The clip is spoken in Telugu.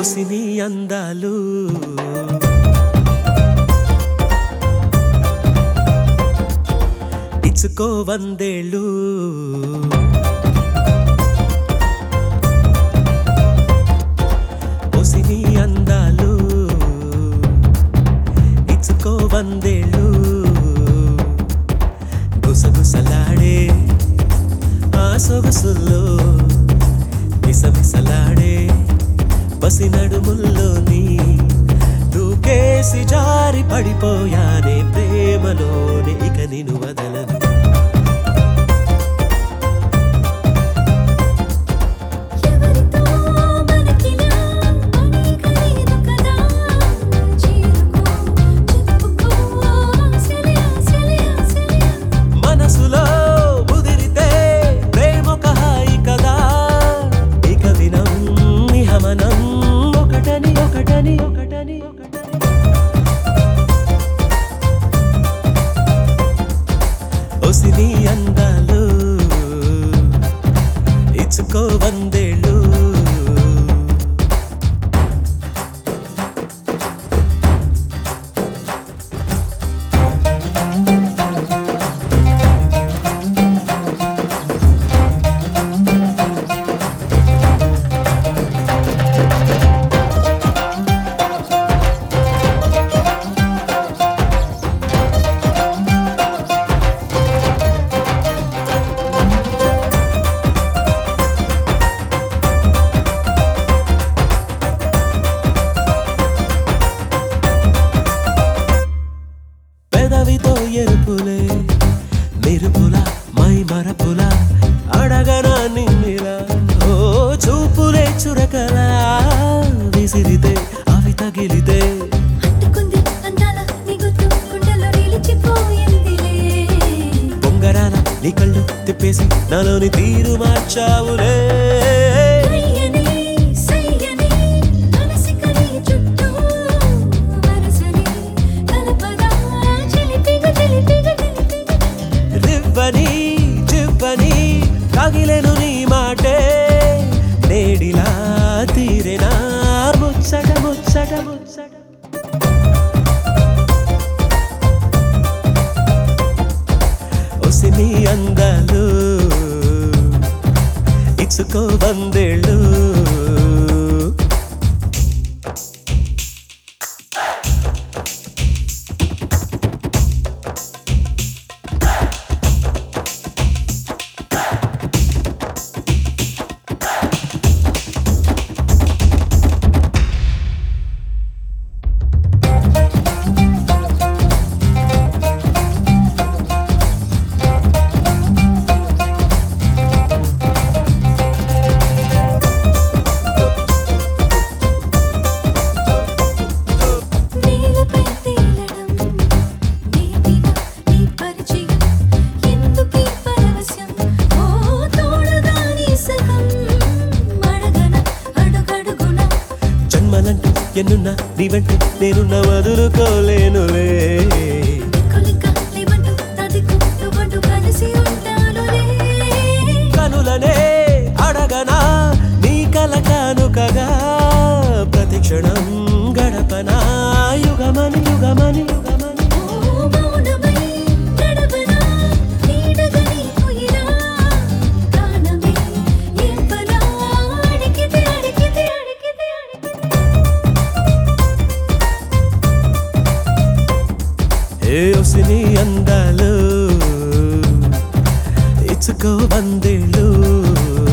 ఒసిని అందాలు ఇచ్చుకో వందేళ్ళు ఒసిని అందాలు ఇచ్చుకో వందేళ్ళు గుసగుసలాడే ఆ సొగసుల్లో విసవిసలాడే బసి నడుముల్లోని దూకేసి జారి పడిపోయానే ప్రేమలోనే ఇక నిన్ను వదలను ఎవరితో మనకిలా అనేక లేదు కదా చేరుకో చెప్పుకో ఆశలే ఆశలే ఆశలే మనసులో ముదిరితే ప్రేమొక హాయి కదా ఇక వినం నిహమనం ఒకటని ఒకటని ఒకటని ఒకటని ఒసిని అందాలు ఇచ్చుకో వందేళ్ళు పెదవితో ఎరుపులే మెరుపుల మై మరపుల అడగనా నిన్నిలా ఓ చూపులే చురకలా విసిరితే అవి తగిలితే అంటుకుంది అందాల నీ గుర్తు గుండెల్లో నిలిచిపోయిందిలే బొంగరాల నీ కళ్ళు తిప్పేసి నాలోని తీరు మార్చావులే సయ్యని సయ్యని మనసికని చుట్టూ వరసని కలపదా చిలిపిగ చిలిపిగ చిలిపిగ రివ్వని చివ్వని తగిలెను నీ మాటే నేడిలా తీరెనా ముచ్చట ముచ్చట ముచ్చట ఒసిని అందాలు ఇచ్చుకో వందేళ్ళు నీలపై తేలడం నేటిన నీ పరిచయం ఎందుకీ పరవశం ఓ తోడుగా నీ సహం అడగన అడుగడుగున జన్మలంటూ ఎన్నున్నా నీ వెంట నేనున్న వదులుకోలేనులే దిక్కులిక లేవంటూ తదికు నువ్వంటూ కలిసి ఉంటానులే కనులనే అడగనా నీ కల కానుకగా ప్రతిక్షణం గడపనా యుగమని యుగమని యుగమని ఓ మౌనమై నడవనా నీడగా నీ ఉయిరా ప్రాణమే ఎంపలా అడిగితే అడిగితే అడిగితే అడిగితే ఏ ఒసిని అందాలు ఇచ్చుకో వందేళ్ళు